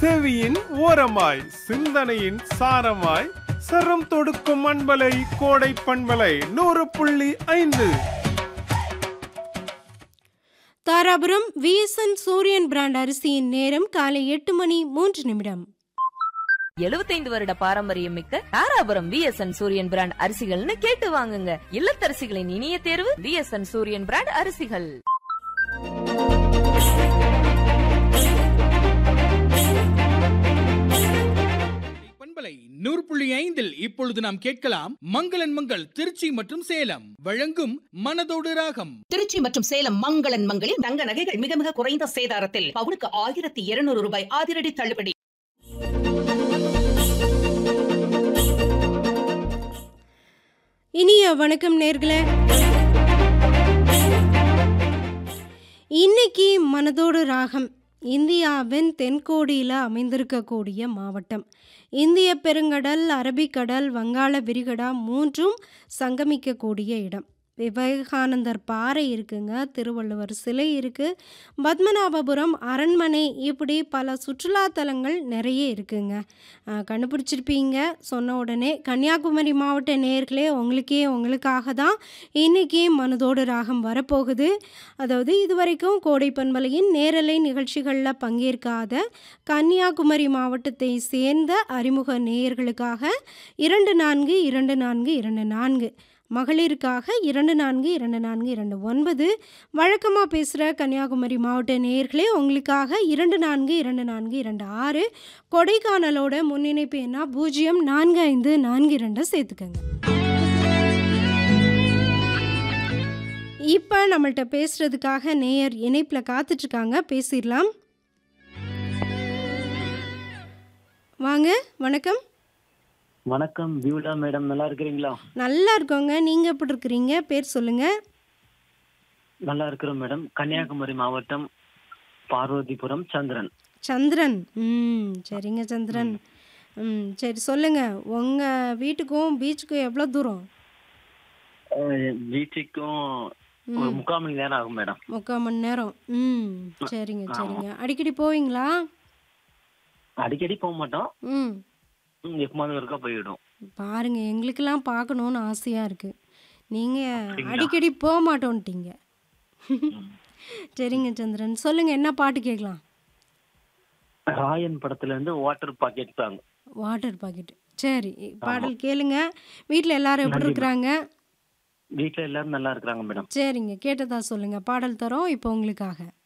செவியின் ஓரமாய் சிந்தனையின் சாரமாய் சரம் தொடுக்கும் அன்பலை கோடை பண்பலை நூறு புள்ளி ஐந்து தாராபுரம் விஎஸ்என் சூரியன் பிராண்ட் அரிசியின் நேரம் காலை எட்டு மணி மூன்று நிமிடம் எழுபத்தைந்து வருட பாரம்பரியம் மிக்க தாராபுரம் விஎஸ்என் சூரியன் பிராண்ட் அரிசிகள்னு கேட்டு வாங்குங்க இல்லத்தரசிகளின் இனிய தேர்வு விஎஸ்என் சூரியன் பிராண்ட் அரிசிகள் பண்பலை நூறு புள்ளி ஐந்தில் இப்பொழுது நாம் கேட்கலாம் மங்களன் மங்கள் திருச்சி மற்றும் சேலம் வழங்கும் மனதோடு ராகம் திருச்சி மற்றும் சேலம் மங்களன் மங்களில் தங்க நகைகள் மிக மிக குறைந்த சேதாரத்தில் பவுனுக்கு ஆயிரத்தி இருநூறு ரூபாய் அதிரடி தள்ளுபடி இனிய வணக்கம் நேர்களே இன்னைக்கு மனதோடு ராகம் இந்தியாவின் தென்கோடியில் அமைந்திருக்கக்கூடிய மாவட்டம் இந்திய பெருங்கடல் அரபிக்கடல் வங்காள விரிகடா மூன்றும் சங்கமிக்கக்கூடிய இடம் விவேகானந்தர் பாறை இருக்குங்க திருவள்ளுவர் சிலை இருக்குது பத்மநாபபுரம் அரண்மனை இப்படி பல சுற்றுலாத்தலங்கள் நிறைய இருக்குங்க அஹ், கண்டுபிடிச்சிருப்பீங்க சொன்ன உடனே கன்னியாகுமரி மாவட்ட நேர்களே உங்களுக்கே உங்களுக்காக தான் இன்றைக்கி மனதோடு ராகம் வரப்போகுது அதாவது இதுவரைக்கும் கோடை பண்பலையின் நேரலை நிகழ்ச்சிகளில் பங்கேற்காத கன்னியாகுமரி மாவட்டத்தை சேர்ந்த அறிமுக நேயர்களுக்காக இரண்டு நான்கு இரண்டு நான்கு இரண்டு நான்கு மகளிருக்காக இரண்டு நான்கு இரண்டு நான்கு இரண்டு ஒன்பது வழக்கமாக பேசுகிற கன்னியாகுமரி மாவட்ட நேயர்களே உங்களுக்காக இரண்டு நான்கு இரண்டு நான்கு இரண்டு ஆறு கொடைக்கானலோட முன்னிணைப்பு என்ன பூஜ்ஜியம் நான்கு ஐந்து நான்கு இரண்டை சேர்த்துக்கங்க இப்போ நம்மள்ட்ட பேசுறதுக்காக நேயர் இணைப்பில் காத்துட்ருக்காங்க பேசிடலாம் வாங்க வணக்கம் வணக்கம் பியூலா மேடம் நல்லா இருக்கிறீங்களா நல்லா இருக்கோங்க நீங்கள் எப்படி இருக்கிறீங்க பேர் சொல்லுங்கள் நல்லா இருக்கிறோம் மேடம் கன்னியாகுமரி மாவட்டம் பார்வதிபுரம் சந்திரன் சந்திரன் ம் சரிங்க சந்திரன் ம் சரி சொல்லுங்க உங்கள் வீட்டுக்கும் பீச்சுக்கும் எவ்வளோ தூரம் அஹ், பீச்சுக்கும் ஒரு முக்கால் மணி நேரம் ஆகும் மேடம் முக்கால் மணி நேரம் ம் சரிங்க சரிங்க அடிக்கடி போவீங்களா அடிக்கடி போக மாட்டோம் ம் ம், எப்போமாவது ஒருக்கா போயிடும் பாருங்க எங்களுக்கெல்லாம் பார்க்கணுன்னு ஆசையாக இருக்குது நீங்கள் அப்படிங்களா? அடிக்கடி போக மாட்டோன்ட்டீங்க சரிங்க சந்திரன் சொல்லுங்க என்ன பாட்டு கேட்கலாம் ராயன் படத்துல இருந்து வாட்டர் பாக்கெட் தாங்க வாட்டர் பாக்கெட் சரி பாடல் கேளுங்க வீட்டில் எல்லாரும் எப்படி நன்றி, இருக்கிறாங்க வீட்டுல எல்லாரும் நல்லா இருக்கிறாங்க மேடம் சரிங்க கேட்டதா சொல்லுங்க பாடல் தரோம் இப்போ உங்களுக்காக